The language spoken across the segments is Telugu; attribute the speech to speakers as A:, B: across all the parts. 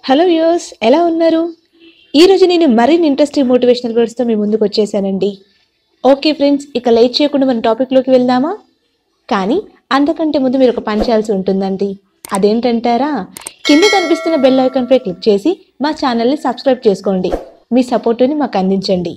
A: హలో వ్యూస్ ఎలా ఉన్నారు ఈరోజు నేను మరిన్ని ఇంట్రెస్టింగ్ మోటివేషనల్ వర్డ్స్తో మీ ముందుకు వచ్చేసానండి ఓకే ఫ్రెండ్స్ ఇక లేట్ చేయకుండా మన టాపిక్లోకి వెళ్దామా కానీ అంతకంటే ముందు మీరు ఒక పని చేయాల్సి ఉంటుందండి అదేంటంటారా కింద కనిపిస్తున్న బెల్ ఐకాన్పై క్లిక్ చేసి మా ఛానల్ని సబ్స్క్రైబ్ చేసుకోండి మీ సపోర్టుని మాకు అందించండి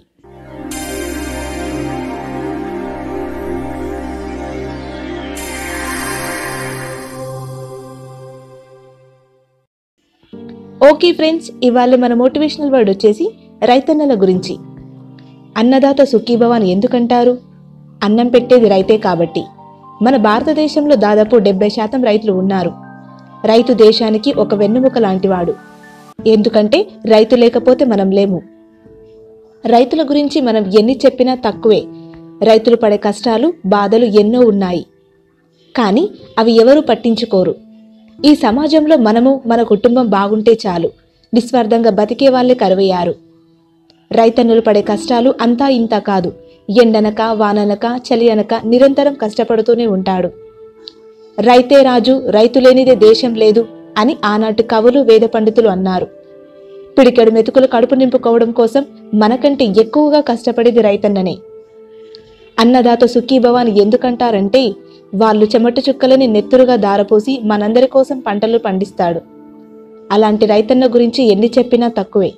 A: ఓకే ఫ్రెండ్స్ ఇవాళ మన మోటివేషనల్ వర్డ్ వచ్చేసి రైతన్నల గురించి అన్నదాత సుఖీభవ అని ఎందుకంటారు అన్నం పెట్టేది రైతే కాబట్టి మన భారతదేశంలో దాదాపు డెబ్బై శాతం రైతులు ఉన్నారు రైతు దేశానికి ఒక వెన్నెముక లాంటివాడు ఎందుకంటే రైతు లేకపోతే మనం లేము రైతుల గురించి మనం ఎన్ని చెప్పినా తక్కువే రైతులు పడే కష్టాలు బాధలు ఎన్నో ఉన్నాయి కానీ అవి ఎవరూ పట్టించుకోరు ఈ సమాజంలో మనము మన కుటుంబం బాగుంటే చాలు నిస్వార్థంగా బతికే వాళ్ళే కరువయ్యారు రైతన్నులు పడే కష్టాలు అంతా ఇంత కాదు ఎండనక వాననక చలి అనక నిరంతరం కష్టపడుతూనే ఉంటాడు రైతే రాజు రైతు లేనిదే దేశం లేదు అని ఆనాటి కవులు వేద పండితులు అన్నారు పిడికెడు మెతుకులు కడుపు నింపుకోవడం కోసం మనకంటే ఎక్కువగా కష్టపడేది రైతన్ననే అన్నదాత సుఖీభవ అని ఎందుకంటారంటే వాళ్ళు చెమట చుక్కలని నెత్తురుగా దారపోసి మనందరి కోసం పంటలు పండిస్తాడు అలాంటి రైతన్న గురించి ఎన్ని చెప్పినా తక్కువే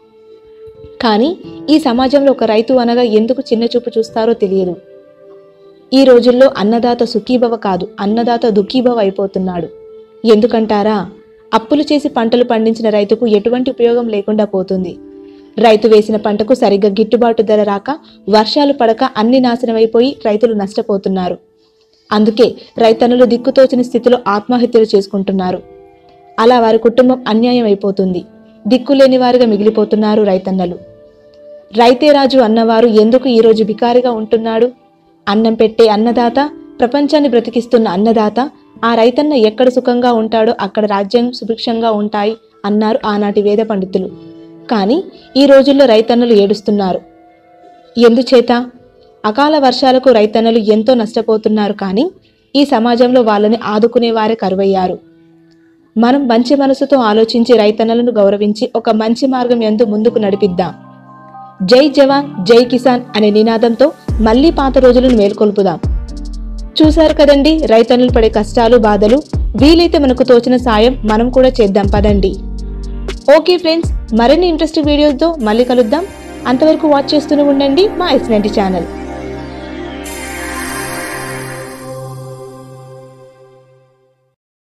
A: కానీ ఈ సమాజంలో ఒక రైతు అనగా ఎందుకు చిన్న చూపు చూస్తారో తెలియదు ఈ రోజుల్లో అన్నదాత సుఖీభవ కాదు అన్నదాత దుఃఖీభవ అయిపోతున్నాడు ఎందుకంటారా అప్పులు చేసి పంటలు పండించిన రైతుకు ఎటువంటి ఉపయోగం లేకుండా పోతుంది రైతు వేసిన పంటకు సరిగ్గా గిట్టుబాటు ధర రాక వర్షాలు పడక అన్ని నాశనమైపోయి రైతులు నష్టపోతున్నారు అందుకే రైతన్నులు దిక్కుతోచిన స్థితిలో ఆత్మహత్యలు చేసుకుంటున్నారు అలా వారి కుటుంబం అన్యాయం అయిపోతుంది దిక్కులేని వారిగా మిగిలిపోతున్నారు రైతన్నలు రైతే రాజు అన్నవారు ఎందుకు ఈరోజు బికారిగా ఉంటున్నాడు అన్నం పెట్టే అన్నదాత ప్రపంచాన్ని బ్రతికిస్తున్న అన్నదాత ఆ రైతన్న ఎక్కడ సుఖంగా ఉంటాడో అక్కడ రాజ్యం సుభిక్షంగా ఉంటాయి అన్నారు ఆనాటి వేద పండితులు కానీ ఈ రోజుల్లో రైతన్నలు ఏడుస్తున్నారు ఎందుచేత అకాల వర్షాలకు రైతన్నలు ఎంతో నష్టపోతున్నారు కానీ ఈ సమాజంలో వాళ్ళని ఆదుకునే వారే కరువయ్యారు మనం మంచి మనసుతో ఆలోచించి రైతన్నలను గౌరవించి ఒక మంచి మార్గం ఎందు ముందుకు నడిపిద్దాం జై జవాన్ జై కిసాన్ అనే నినాదంతో మళ్ళీ పాత రోజులను మేల్కొల్పుదాం చూశారు కదండి రైతన్నులు పడే కష్టాలు బాధలు వీలైతే మనకు తోచిన సాయం మనం కూడా చేద్దాం పదండి ఓకే ఫ్రెండ్స్ మరిన్ని ఇంట్రెస్టింగ్ వీడియోస్తో మళ్ళీ కలుద్దాం అంతవరకు వాచ్ చేస్తూనే ఉండండి మా ఎస్ ఛానల్